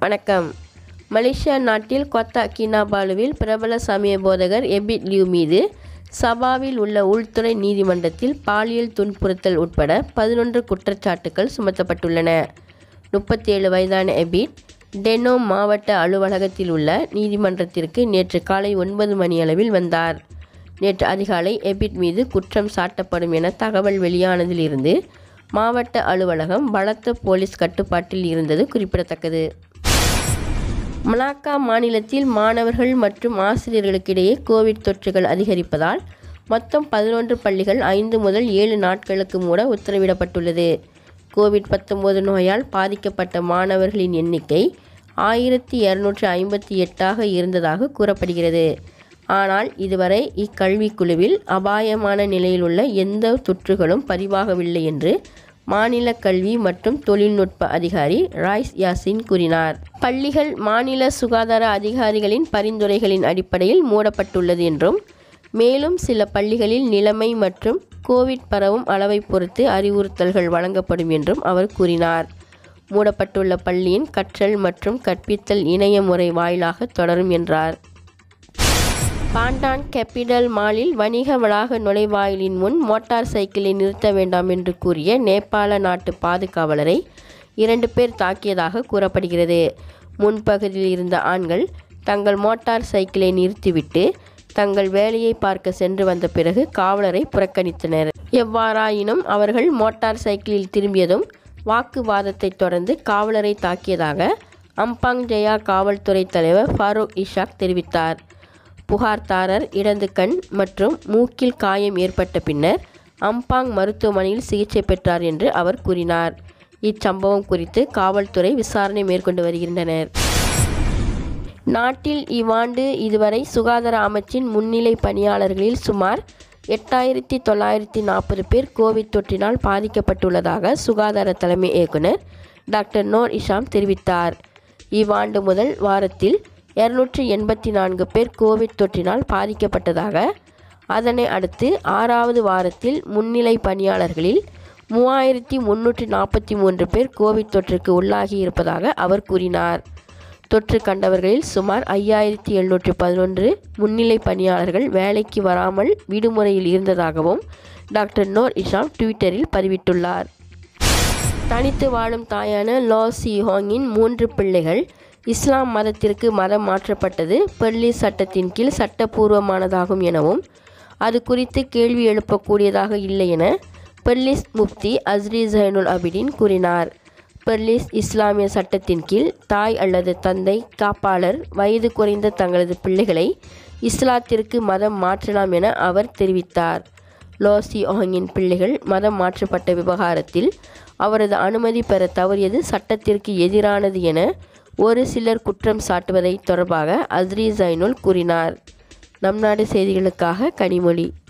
வணக்கம் மலேசியா நாட்டில் கொத்தா கினாபாலுவில் பிரபல சமய போதகர் எபிட் லியூ மீது சபாவில் உள்ள உள்துறை நீதிமன்றத்தில் பாலியல் துன்புறுத்தல் உட்பட பதினொன்று குற்றச்சாட்டுகள் சுமத்தப்பட்டுள்ளன முப்பத்தேழு வயதான எபிட் டெனோ மாவட்ட அலுவலகத்தில் உள்ள நீதிமன்றத்திற்கு நேற்று காலை ஒன்பது மணியளவில் வந்தார் நேற்று அதிகாலை எபிட் மீது குற்றம் சாட்டப்படும் என தகவல் வெளியானதிலிருந்து மாவட்ட அலுவலகம் பலத்த போலீஸ் கட்டுப்பாட்டில் இருந்தது குறிப்பிடத்தக்கது மலாக்கா மாநிலத்தில் மாணவர்கள் மற்றும் ஆசிரியர்களுக்கிடையே கோவிட் தொற்றுகள் அதிகரிப்பதால் மொத்தம் பதினொன்று பள்ளிகள் ஐந்து முதல் ஏழு நாட்களுக்கு மூட உத்தரவிடப்பட்டுள்ளது கோவிட் பத்தொன்பது நோயால் பாதிக்கப்பட்ட மாணவர்களின் எண்ணிக்கை ஆயிரத்தி இரநூற்றி ஐம்பத்தி எட்டாக இருந்ததாக கூறப்படுகிறது ஆனால் இதுவரை இக்கல்விக்குழுவில் அபாயமான நிலையில் உள்ள எந்த தொற்றுகளும் பதிவாகவில்லை என்று மாநில கல்வி மற்றும் தொழில்நுட்ப அதிகாரி ராய்ஸ் யாசின் கூறினார் பள்ளிகள் மாநில சுகாதார அதிகாரிகளின் பரிந்துரைகளின் அடிப்படையில் மூடப்பட்டுள்ளது என்றும் மேலும் சில பள்ளிகளில் நிலைமை மற்றும் கோவிட் பரவும் அளவை பொறுத்து அறிவுறுத்தல்கள் வழங்கப்படும் என்றும் அவர் கூறினார் மூடப்பட்டுள்ள பள்ளியின் கற்றல் மற்றும் கற்பித்தல் இணைய முறை வாயிலாக தொடரும் என்றார் பாண்டான் கேபிட்டல் மாலில் வணிக வளாக நுழைவாயிலின் முன் மோட்டார் சைக்கிளை நிறுத்த வேண்டாம் என்று கூறிய நேபாள நாட்டு பாதுகாவலரை இரண்டு பேர் தாக்கியதாக கூறப்படுகிறது முன்பகுதியில் இருந்த ஆண்கள் தங்கள் மோட்டார் சைக்கிளை நிறுத்திவிட்டு தங்கள் வேலையை பார்க்க சென்று வந்த பிறகு காவலரை புறக்கணித்தனர் எவ்வாறாயினும் அவர்கள் மோட்டார் சைக்கிளில் திரும்பியதும் வாக்குவாதத்தை தொடர்ந்து காவலரை தாக்கியதாக அம்பாங் ஜெயா காவல்துறை தலைவர் ஃபாரூக் இஷாக் தெரிவித்தார் புகார்தாரர் இடது கண் மற்றும் மூக்கில் காயம் ஏற்பட்ட பின்னர் அம்பாங் மருத்துவமனையில் சிகிச்சை பெற்றார் என்று அவர் கூறினார் இச்சம்பவம் குறித்து காவல்துறை விசாரணை மேற்கொண்டு வருகின்றனர் நாட்டில் இவ்வாண்டு இதுவரை சுகாதார அமைச்சின் முன்னிலை பணியாளர்களில் சுமார் எட்டாயிரத்தி தொள்ளாயிரத்தி நாற்பது பேர் கோவிட் தொற்றினால் பாதிக்கப்பட்டுள்ளதாக சுகாதார தலைமை இயக்குனர் டாக்டர் நோர் இஷாம் தெரிவித்தார் இவ்வாண்டு முதல் வாரத்தில் இரநூற்றி எண்பத்தி நான்கு பேர் கோவிட் தொற்றினால் பாதிக்கப்பட்டதாக அதனை அடுத்து ஆறாவது வாரத்தில் முன்னிலை பணியாளர்களில் மூவாயிரத்தி முன்னூற்றி நாற்பத்தி மூன்று பேர் கோவிட் தொற்றுக்கு உள்ளாகி இருப்பதாக அவர் கூறினார் தொற்று கண்டவர்களில் சுமார் ஐயாயிரத்தி எழுநூற்றி பதினொன்று முன்னிலை பணியாளர்கள் வேலைக்கு வராமல் விடுமுறையில் இருந்ததாகவும் டாக்டர் நோர் இஷாம் ட்விட்டரில் பதிவிட்டுள்ளார் தனித்து வாழும் தாயான லோ சி ஹோங்கின் மூன்று பிள்ளைகள் இஸ்லாம் மதத்திற்கு மதம் மாற்றப்பட்டது பள்ளி சட்டத்தின் கீழ் சட்டப்பூர்வமானதாகும் எனவும் அது குறித்து கேள்வி எழுப்பக்கூடியதாக இல்லை என பெர்லிஸ் முப்தி அஸ்ரி ஜைனுல் அபிடின் கூறினார் பெர்லிஸ் இஸ்லாமிய சட்டத்தின் கீழ் தாய் அல்லது தந்தை காப்பாளர் வயது குறைந்த தங்களது பிள்ளைகளை இஸ்லாத்திற்கு மதம் மாற்றலாம் என அவர் தெரிவித்தார் லோசி ஓஹங்கின் பிள்ளைகள் மதம் மாற்றப்பட்ட விவகாரத்தில் அவரது அனுமதி பெற தவறியது சட்டத்திற்கு எதிரானது என ஒரு சிலர் குற்றம் சாட்டுவதை தொடர்பாக அஸ்ரி ஜைனுல் கூறினார் நம் நாடு செய்திகளுக்காக கனிமொழி